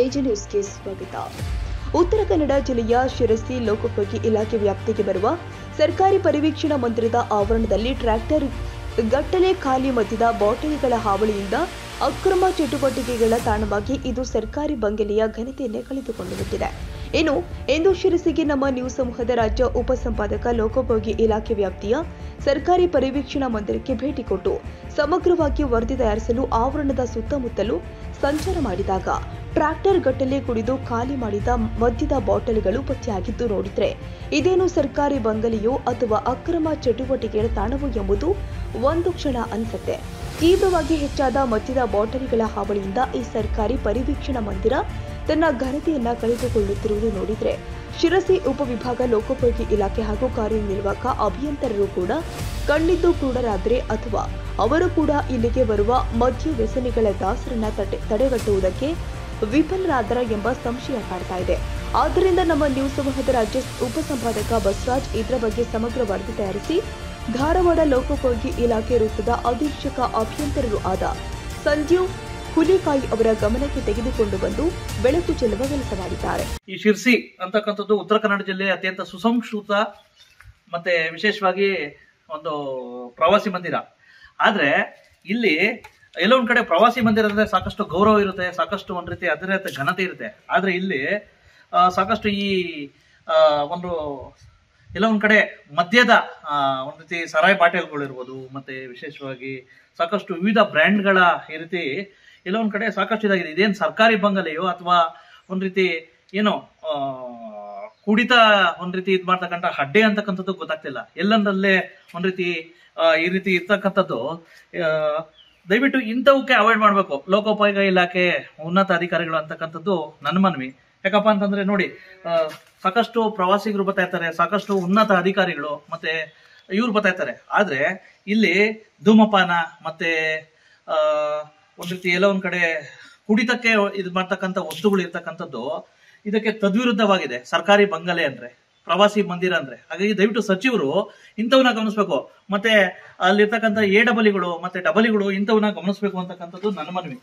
AG ನ್ಯೂಸ್ಗೆ ಸ್ವಾಗತ ಉತ್ತರ ಕನ್ನಡ ಜಿಲ್ಲೆಯ ಶಿರಸಿ ಲೋಕೋಪಯೋಗಿ ಇಲಾಖೆ ವ್ಯಾಪ್ತಿಗೆ ಬರುವ ಸರ್ಕಾರಿ ಪರಿವೀಕ್ಷಣಾ ಮಂದಿರದ ಆವರಣದಲ್ಲಿ ಟ್ರ್ಯಾಕ್ಟರ್ ಗಟ್ಟಲೆ ಖಾಲಿ ಮದ್ಯದ ಬಾಟಲಿಗಳ ಹಾವಳಿಯಿಂದ ಅಕ್ರಮ ಚಟುವಟಿಕೆಗಳ ತಾಣವಾಗಿ ಇದು ಸರ್ಕಾರಿ ಬಂಗಲೆಯ ಘನತೆಯನ್ನೇ ಕಳೆದುಕೊಂಡು ಬಿಟ್ಟಿದೆ ಇನ್ನು ಇಂದು ಶಿರಸಿಗೆ ನಮ್ಮ ನ್ಯೂಸ್ ಸಮೂಹದ ರಾಜ್ಯ ಉಪಸಂಪಾದಕ ಲೋಕೋಪಯೋಗಿ ಇಲಾಖೆ ವ್ಯಾಪ್ತಿಯ ಸರ್ಕಾರಿ ಪರಿವೀಕ್ಷಣಾ ಮಂದಿರಕ್ಕೆ ಭೇಟಿ ಕೊಟ್ಟು ಸಮಗ್ರವಾಗಿ ವರದಿ ತಯಾರಿಸಲು ಆವರಣದ ಸುತ್ತಮುತ್ತಲೂ ಸಂಚಾರ ಮಾಡಿದಾಗ ಟ್ರ್ಯಾಕ್ಟರ್ ಗಟ್ಟಲೆ ಕುಡಿದು ಖಾಲಿ ಮಾಡಿದ ಮದ್ಯದ ಬಾಟಲ್ಗಳು ಪತ್ತೆಯಾಗಿದ್ದು ನೋಡಿದ್ರೆ ಇದೇನು ಸರ್ಕಾರಿ ಬಂಗಲೆಯೋ ಅಥವಾ ಅಕ್ರಮ ಚಟುವಟಿಕೆಗಳ ತಾಣವೋ ಎಂಬುದು ಒಂದು ಕ್ಷಣ ಅನ್ಸುತ್ತೆ ತೀವ್ರವಾಗಿ ಹೆಚ್ಚಾದ ಮದ್ಯದ ಬಾಟಲಿಗಳ ಹಾವಳಿಯಿಂದ ಈ ಸರ್ಕಾರಿ ಪರಿವೀಕ್ಷಣಾ ಮಂದಿರ ತನ್ನ ಘನತೆಯನ್ನ ಕಳೆದುಕೊಳ್ಳುತ್ತಿರುವುದು ನೋಡಿದ್ರೆ ಶಿರಸಿ ಉಪವಿಭಾಗ ಲೋಕೋಪಯೋಗಿ ಇಲಾಖೆ ಹಾಗೂ ಕಾರ್ಯನಿರ್ವಾಹಕ ಅಭಿಯಂತರರು ಕೂಡ ಕಣ್ಣಿದ್ದು ಕ್ರೂಢರಾದ್ರೆ ಅಥವಾ ಅವರು ಕೂಡ ಇಲ್ಲಿಗೆ ಬರುವ ಮದ್ಯ ವ್ಯಸನಿಗಳ ದಾಸರನ್ನ ತಡೆ ತಡೆಗಟ್ಟುವುದಕ್ಕೆ ವಿಫಲರಾದರ ಎಂಬ ಸಂಶಯ ಕಾಡ್ತಾ ಇದೆ ಆದ್ದರಿಂದ ನಮ್ಮ ನ್ಯೂಸ್ ಸಮೂಹದ ರಾಜ್ಯ ಉಪಸಂಪಾದಕ ಬಸವರಾಜ್ ಇದರ ಬಗ್ಗೆ ಸಮಗ್ರ ವರದಿ ತಯಾರಿಸಿ ಧಾರವಾಡ ಲೋಕೋಪಯೋಗಿ ಇಲಾಖೆ ವೃತ್ತದ ಅಧೀಕ್ಷಕ ಅಭಿಯಂತರರು ಆದ ಸಂಜೀವ್ ಹುಲಿಕಾಯಿ ಅವರ ಗಮನಕ್ಕೆ ತೆಗೆದುಕೊಂಡು ಬಂದು ಬೆಳಕು ಚೆಲ್ಲುವ ಕೆಲಸ ಮಾಡಿದ್ದಾರೆ ಈ ಶಿರ್ಸಿ ಅಂತಕ್ಕಂಥದ್ದು ಉತ್ತರ ಕನ್ನಡ ಜಿಲ್ಲೆಯ ಅತ್ಯಂತ ಸುಸಂಸ್ಕೃತ ಮತ್ತೆ ವಿಶೇಷವಾಗಿ ಒಂದು ಪ್ರವಾಸಿ ಮಂದಿರ ಆದ್ರೆ ಇಲ್ಲಿ ಎಲ್ಲೋ ಒಂದ್ ಕಡೆ ಪ್ರವಾಸಿ ಮಂದಿರ ಅಂದ್ರೆ ಸಾಕಷ್ಟು ಗೌರವ ಇರುತ್ತೆ ಸಾಕಷ್ಟು ಒಂದ್ ರೀತಿ ಅದರ ಘನತೆ ಇರುತ್ತೆ ಆದ್ರೆ ಇಲ್ಲಿ ಆ, ಸಾಕಷ್ಟು ಈ ಆ, ಒಂದು ಎಲ್ಲ ಒಂದ್ ಕಡೆ ಮದ್ಯದ ಆ, ಒಂದ್ ರೀತಿ ಸರಾಯಿ ಬಾಟಲ್ಗಳಿರ್ಬೋದು ಮತ್ತೆ ವಿಶೇಷವಾಗಿ ಸಾಕಷ್ಟು ವಿವಿಧ ಬ್ರ್ಯಾಂಡ್ಗಳ ಈ ರೀತಿ ಎಲ್ಲ ಒಂದ್ ಕಡೆ ಸಾಕಷ್ಟು ಇದಾಗಿದೆ ಇದೇನ್ ಸರ್ಕಾರಿ ಬಂಗಲೆಯೋ ಅಥವಾ ಒಂದ್ ರೀತಿ ಏನೋ ಆ, ಕುಡಿತ ಒಂದ್ ರೀತಿ ಇದ್ ಮಾಡ್ತಕ್ಕಂಥ ಅಡ್ಡೆ ಅಂತಕ್ಕಂಥದ್ದು ಗೊತ್ತಾಗ್ತಿಲ್ಲ ಎಲ್ಲಂದಲ್ಲೇ ಒಂದ್ ರೀತಿ ಆ, ಈ ರೀತಿ ಇರ್ತಕ್ಕಂಥದ್ದು ಆ, ದಯವಿಟ್ಟು ಇಂಥವಕ್ಕೆ ಅವಾಯ್ಡ್ ಮಾಡ್ಬೇಕು ಲೋಕೋಪಯೋಗ ಇಲಾಖೆ ಉನ್ನತ ಅಧಿಕಾರಿಗಳು ಅಂತಕ್ಕಂಥದ್ದು ನನ್ನ ಮನವಿ ಯಾಕಪ್ಪ ಅಂತಂದ್ರೆ ನೋಡಿ ಆ, ಸಾಕಷ್ಟು ಪ್ರವಾಸಿಗರು ಬರ್ತಾ ಇರ್ತಾರೆ ಸಾಕಷ್ಟು ಉನ್ನತ ಅಧಿಕಾರಿಗಳು ಮತ್ತೆ ಇವ್ರು ಬರ್ತಾ ಇರ್ತಾರೆ ಆದ್ರೆ ಇಲ್ಲಿ ಧೂಮಪಾನ ಮತ್ತೆ ಆ ಒಂದ್ ರೀತಿ ಎಲ್ಲೋ ಒಂದ್ ಕಡೆ ಕುಡಿತಕ್ಕೆ ಇದು ಮಾಡ್ತಕ್ಕಂಥ ವಸ್ತುಗಳು ಇರ್ತಕ್ಕಂಥದ್ದು ಇದಕ್ಕೆ ತದ್ವಿರುದ್ಧವಾಗಿದೆ ಸರ್ಕಾರಿ ಬಂಗಲೆ ಅಂದ್ರೆ ಪ್ರವಾಸಿ ಮಂದಿರ ಅಂದ್ರೆ ಹಾಗಾಗಿ ದಯವಿಟ್ಟು ಸಚಿವರು ಇಂಥವನ್ನ ಗಮನಿಸಬೇಕು ಮತ್ತೆ ಅಲ್ಲಿರ್ತಕ್ಕಂಥ ಎ ಡಬಲಿಗಳು ಮತ್ತೆ ಡಬಲಿಗಳು ಇಂಥವನ್ನ ಗಮನಿಸಬೇಕು ಅಂತಕ್ಕಂಥದ್ದು ನನ್ನ ಮನವಿ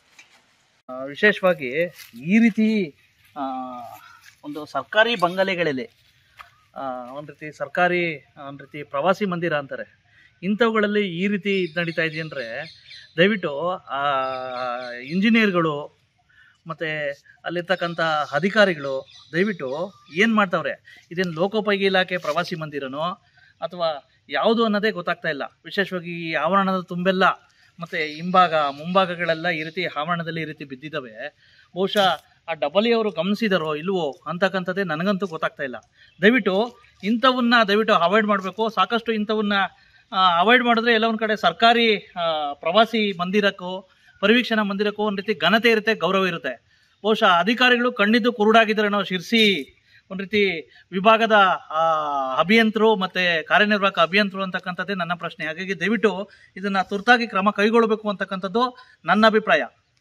ಆ, ವಿಶೇಷವಾಗಿ ಈ ರೀತಿ ಆ, ಒಂದು ಸರ್ಕಾರಿ ಬಂಗಲೆಗಳಲ್ಲಿ ಆ, ಒಂದ್ ರೀತಿ ಸರ್ಕಾರಿ ಒಂದ್ ರೀತಿ ಪ್ರವಾಸಿ ಮಂದಿರ ಅಂತಾರೆ ಇಂಥವುಗಳಲ್ಲಿ ಈ ರೀತಿ ಇದ್ ನಡೀತಾ ಇದೆ ಅಂದ್ರೆ ದಯವಿಟ್ಟು ಆ ಇಂಜಿನಿಯರ್ಗಳು ಮತ್ತೆ ಅಲ್ಲಿರ್ತಕ್ಕಂಥ ಅಧಿಕಾರಿಗಳು ದಯವಿಟ್ಟು ಏನು ಮಾಡ್ತಾವ್ರೆ ಇದೇನು ಲೋಕೋಪಯೋಗಿ ಇಲಾಖೆ ಪ್ರವಾಸಿ ಮಂದಿರನೋ ಅಥವಾ ಯಾವುದು ಅನ್ನೋದೇ ಗೊತ್ತಾಗ್ತಾ ಇಲ್ಲ ವಿಶೇಷವಾಗಿ ಈ ಆವರಣದ ತುಂಬೆಲ್ಲ ಮತ್ತೆ ಹಿಂಭಾಗ ಮುಂಭಾಗಗಳೆಲ್ಲ ಈ ರೀತಿ ಆವರಣದಲ್ಲಿ ಈ ರೀತಿ ಬಿದ್ದಿದ್ದಾವೆ ಬಹುಶಃ ಆ ಡಬಲಿ ಅವರು ಗಮನಿಸಿದಾರೋ ಇಲ್ವೋ ಅಂತಕ್ಕಂಥದ್ದೇ ನನಗಂತೂ ಗೊತ್ತಾಗ್ತಾ ಇಲ್ಲ ದಯವಿಟ್ಟು ಇಂಥವನ್ನ ದಯವಿಟ್ಟು ಅವಾಯ್ಡ್ ಮಾಡಬೇಕು ಸಾಕಷ್ಟು ಇಂಥವನ್ನ ಅವಾಯ್ಡ್ ಮಾಡಿದ್ರೆ ಎಲ್ಲ ಒಂದು ಕಡೆ ಸರ್ಕಾರಿ ಆ, ಪ್ರವಾಸಿ ಮಂದಿರಕ್ಕೂ ಪರಿವೀಕ್ಷಣಾ ಮಂದಿರಕ್ಕೂ ಒಂದು ರೀತಿ ಘನತೆ ಇರುತ್ತೆ ಗೌರವ ಇರುತ್ತೆ ಬಹುಶಃ ಅಧಿಕಾರಿಗಳು ಕಣ್ಣಿದ್ದು ಕುರುಡಾಗಿದ್ರೆ ನಾವು ಶಿರ್ಸಿ ಒಂದು ರೀತಿ ವಿಭಾಗದ ಆ, ಅಭಿಯಂತರು ಮತ್ತೆ ಕಾರ್ಯನಿರ್ವಾಹಕ ಅಭಿಯಂತರು ಅಂತಕ್ಕಂಥದ್ದೇ ನನ್ನ ಪ್ರಶ್ನೆ ಹಾಗಾಗಿ ದಯವಿಟ್ಟು ಇದನ್ನ ತುರ್ತಾಗಿ ಕ್ರಮ ಕೈಗೊಳ್ಳಬೇಕು ಅಂತಕ್ಕಂಥದ್ದು ನನ್ನ ಅಭಿಪ್ರಾಯ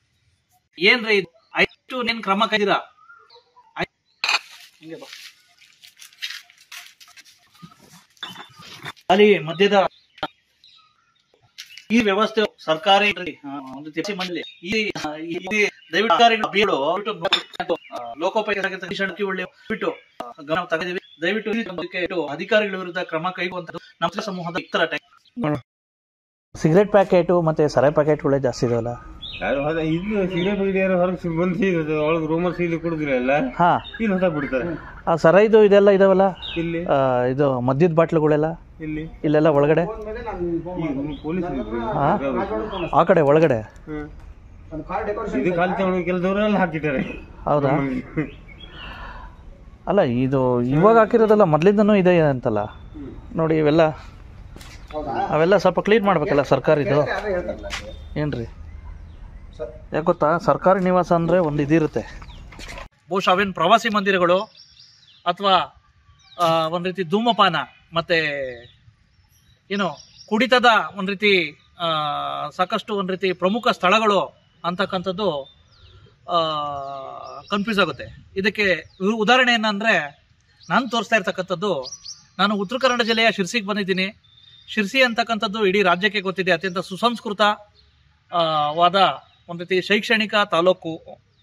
ಏನ್ರಿ ಇದು ಆಯ್ತು ನೀನ್ ಕ್ರಮ ಕೈದಿರಾ ಹಿಂಗೆ ಬಾ. ಅಲ್ಲಿ ಮಧ್ಯದ ಈ ವ್ಯವಸ್ಥೆ ಸರ್ಕಾರಿ ಆ, ಒಂದು ತಿಳಿಸಿ ಮಂಡಳಿ ಈ ಆ, ಈ ದಯವಿಟ್ಟು ಅಧಿಕಾರಿಗಳು ಅಭಿಗಳು ದಯವಿಟ್ಟು ಆ, ಲೋಕೋಪಯೋಗಿ ಇಲಾಖೆ ಶಿಕ್ಷಣಕ್ಕೆ ಒಳ್ಳೆ ಬಿಟ್ಟು ಆ, ಗಮನ ತೆಗೆದಿವಿ ದಯವಿಟ್ಟು ಈ ಬಗ್ಗೆ ಇಟ್ಟು ಅಧಿಕಾರಿಗಳ ವಿರುದ್ಧ ಕ್ರಮ ಕೈಗೊಳ್ಳುವಂಥದ್ದು ನಮ್ಮ ಸಮೂಹದ ಇತರ ಸಿಗರೆಟ್ ಪ್ಯಾಕೆಟು ಮತ್ತೆ ಸರಾಯಿ ಪ್ಯಾಕೆಟ್ಗಳೇ ಜಾಸ್ತಿ ಇದಾವಲ್ಲ ಯಾರು ಹೊರ ಇದು ಸೀರೆ ಬಿಡಿಯಾರು ಹೊರಗೆ ಬಂದು ಸೀರೆ ಒಳಗೆ ರೂಮಲ್ಲಿ ಸೀರೆ ಕುಡಿದ್ರಲ್ಲ ಹಾ ಇಲ್ಲಿ ಹೊಸ ಬಿಡ್ತಾರೆ ಆ ಸರಾಯಿದು ಇದೆಲ್ಲ ಇದಾವಲ್ಲ ಇಲ್ಲಿ ಆ, ಇದು ಮದ್ಯದ ಬಾಟ್ಲುಗಳೆಲ್ಲ ಇಲ್ಲಿ ಇಲ್ಲೆಲ್ಲ ಒಳಗಡೆ ಈ ಪೊಲೀಸ್ ಹಾ ಆ ಕಡೆ ಒಳಗಡೆ ಇದು ಖಾಲಿ ತಗೊಂಡು ಕೆಲಸದವರೆಲ್ಲ ಹಾಕಿದ್ದಾರೆ ಹೌದಾ ಅಲ್ಲ ಇದು ಇವಾಗ ಹಾಕಿರೋದಲ್ಲ ಮೊದ್ಲಿಂದನೂ ಇದೆ ಅಂತಲ್ಲ ನೋಡಿ ಇವೆಲ್ಲ ಅವೆಲ್ಲ ಸ್ವಲ್ಪ ಕ್ಲೀನ್ ಮಾಡ್ಬೇಕಲ್ಲ ಸರ್ಕಾರಿದು ಏನ್ರಿ ಯಾಕೆ ಗೊತ್ತಾ ಸರ್ಕಾರಿ ನಿವಾಸ ಅಂದ್ರೆ ಒಂದು ಇದಿರುತ್ತೆ ಬಹುಶಃ ಅವೇನು ಪ್ರವಾಸಿ ಮಂದಿರಗಳು ಅಥವಾ ಒಂದು ರೀತಿ ಧೂಮಪಾನ ಮತ್ತೆ ಏನು ಕುಡಿತದ ಒಂದು ರೀತಿ ಆ, ಸಾಕಷ್ಟು ಒಂದು ರೀತಿ ಪ್ರಮುಖ ಸ್ಥಳಗಳು ಅಂತಕ್ಕಂಥದ್ದು ಕನ್ಫ್ಯೂಸ್ ಆಗುತ್ತೆ ಇದಕ್ಕೆ ಉ- ಉದಾಹರಣೆ ಏನಂದ್ರೆ ನಾನು ತೋರಿಸ್ತಾ ಇರ್ತಕ್ಕಂಥದ್ದು ನಾನು ಉತ್ತರ ಕನ್ನಡ ಜಿಲ್ಲೆಯ ಶಿರ್ಸಿಗೆ ಬಂದಿದ್ದೀನಿ ಶಿರ್ಸಿ ಅಂತಕ್ಕಂಥದ್ದು ಇಡೀ ರಾಜ್ಯಕ್ಕೆ ಗೊತ್ತಿದೆ ಅತ್ಯಂತ ಸುಸಂಸ್ಕೃತ ಆ, ವಾದ ಒಂದು ರೀತಿ ಶೈಕ್ಷಣಿಕ ತಾಲೂಕು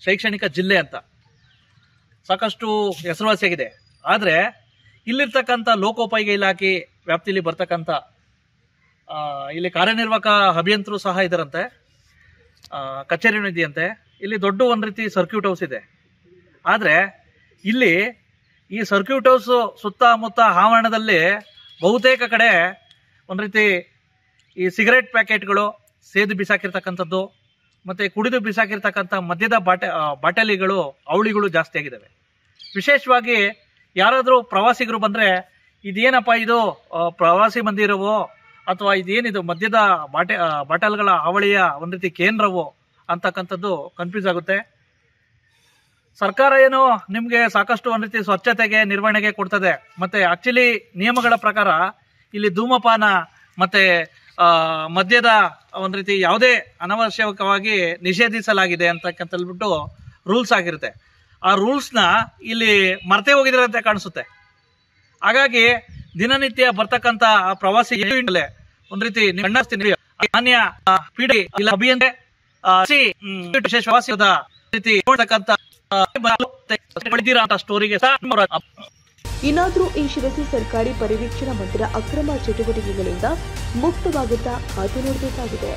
ಶೈಕ್ಷಣಿಕ ಜಿಲ್ಲೆ ಅಂತ ಸಾಕಷ್ಟು ಹೆಸರುವಾಸಿಯಾಗಿದೆ ಆದರೆ ಇಲ್ಲಿರ್ತಕ್ಕಂಥ ಲೋಕೋಪಯೋಗಿ ಇಲಾಖೆ ವ್ಯಾಪ್ತಿಯಲ್ಲಿ ಬರ್ತಕ್ಕಂಥ ಆ, ಇಲ್ಲಿ ಕಾರ್ಯನಿರ್ವಾಹಕ ಅಭಿಯಂತರು ಸಹ ಇದ್ದಾರಂತೆ ಆ, ಕಚೇರಿನೂ ಇದೆಯಂತೆ ಇಲ್ಲಿ ದೊಡ್ಡ ಒಂದು ರೀತಿ ಸರ್ಕ್ಯೂಟ್ ಹೌಸ್ ಇದೆ ಆದರೆ ಇಲ್ಲಿ ಈ ಸರ್ಕ್ಯೂಟ್ ಹೌಸ್ ಸುತ್ತಮುತ್ತ ಆವರಣದಲ್ಲಿ ಬಹುತೇಕ ಕಡೆ ಒಂದು ರೀತಿ ಈ ಸಿಗರೆಟ್ ಪ್ಯಾಕೆಟ್ಗಳು ಸೇದು ಬಿಸಾಕಿರ್ತಕ್ಕಂಥದ್ದು ಮತ್ತು ಕುಡಿದು ಬಿಸಾಕಿರ್ತಕ್ಕಂಥ ಮದ್ಯದ ಬಾಟೆ ಆ, ಬಾಟಲಿಗಳು ಅವಳಿಗಳು ಜಾಸ್ತಿ ಆಗಿದ್ದಾವೆ ವಿಶೇಷವಾಗಿ ಯಾರಾದರೂ ಪ್ರವಾಸಿಗರು ಬಂದರೆ ಇದೇನಪ್ಪ ಇದು ಆ, ಪ್ರವಾಸಿ ಮಂದಿರವೋ ಅಥವಾ ಇದೇನಿದು ಮದ್ಯದ ಬಾಟೆ ಆ, ಬಾಟಲ್ಗಳ ಹಾವಳಿಯ ಒಂದು ರೀತಿ ಕೇಂದ್ರವೋ ಅಂತಕ್ಕಂಥದ್ದು ಕನ್ಫ್ಯೂಸ್ ಆಗುತ್ತೆ ಸರ್ಕಾರ ಏನು ನಿಮಗೆ ಸಾಕಷ್ಟು ಒಂದು ರೀತಿ ಸ್ವಚ್ಛತೆಗೆ ನಿರ್ವಹಣೆಗೆ ಕೊಡ್ತದೆ ಮತ್ತೆ ಆಕ್ಚುಲಿ ನಿಯಮಗಳ ಪ್ರಕಾರ ಇಲ್ಲಿ ಧೂಮಪಾನ ಮತ್ತೆ ಆ, ಮದ್ಯದ ಒಂದು ರೀತಿ ಯಾವುದೇ ಅನವಶ್ಯಕವಾಗಿ ನಿಷೇಧಿಸಲಾಗಿದೆ ಅಂತಕ್ಕಂತ ಹೇಳ್ಬಿಟ್ಟು ರೂಲ್ಸ್ ಆಗಿರುತ್ತೆ ಆ ರೂಲ್ಸ್ನ ಇಲ್ಲಿ ಮರ್ತೆ ಹೋಗಿದ್ರೆ ಅಂತ ಕಾಣಿಸುತ್ತೆ ಹಾಗಾಗಿ ದಿನನಿತ್ಯ ಬರ್ತಕ್ಕಂತ ಆ ಪ್ರವಾಸಿ ಏನಿಲ್ಲ, ಒಂದ್ ರೀತಿ ಕಣ್ಣಸ್ತೀನಿ ಮಾನ್ಯ ಆ, ಪಿಡಿ ಇಲ್ಲ ಅಭಿಯಂತೆ ಆ, ಸಿ, ಹ್ಮ್, ವಿಶೇಷ ಪ್ರವಾಸಿಗದ ರೀತಿ ನೋಡ್ತಕ್ಕಂತ ಆ, ಪಡೆದಿರೋ ಅಂತ ಸ್ಟೋರಿಗೆ ಸಹ ನಿಮ್ಮ ಇನ್ನಾದರೂ ಈ ಶಿರಸಿ ಸರ್ಕಾರಿ ಪರಿವೀಕ್ಷಣಾ ಮಂದಿರ ಅಕ್ರಮ ಚಟುವಟಿಕೆಗಳಿಂದ ಮುಕ್ತವಾಗುತ್ತಾ ಕಾದು ನೋಡಬೇಕಾಗಿದೆ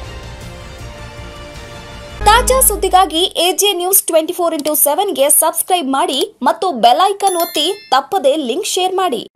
ತಾಜಾ ಸುದ್ದಿಗಾಗಿ AJ News twenty four into ಸೆವೆನ್ಗೆ ಸಬ್ಸ್ಕ್ರೈಬ್ ಮಾಡಿ ಮತ್ತು ಬೆಲ್ ಐಕನ್ ಒತ್ತಿ ತಪ್ಪದೇ ಲಿಂಕ್ ಶೇರ್ ಮಾಡಿ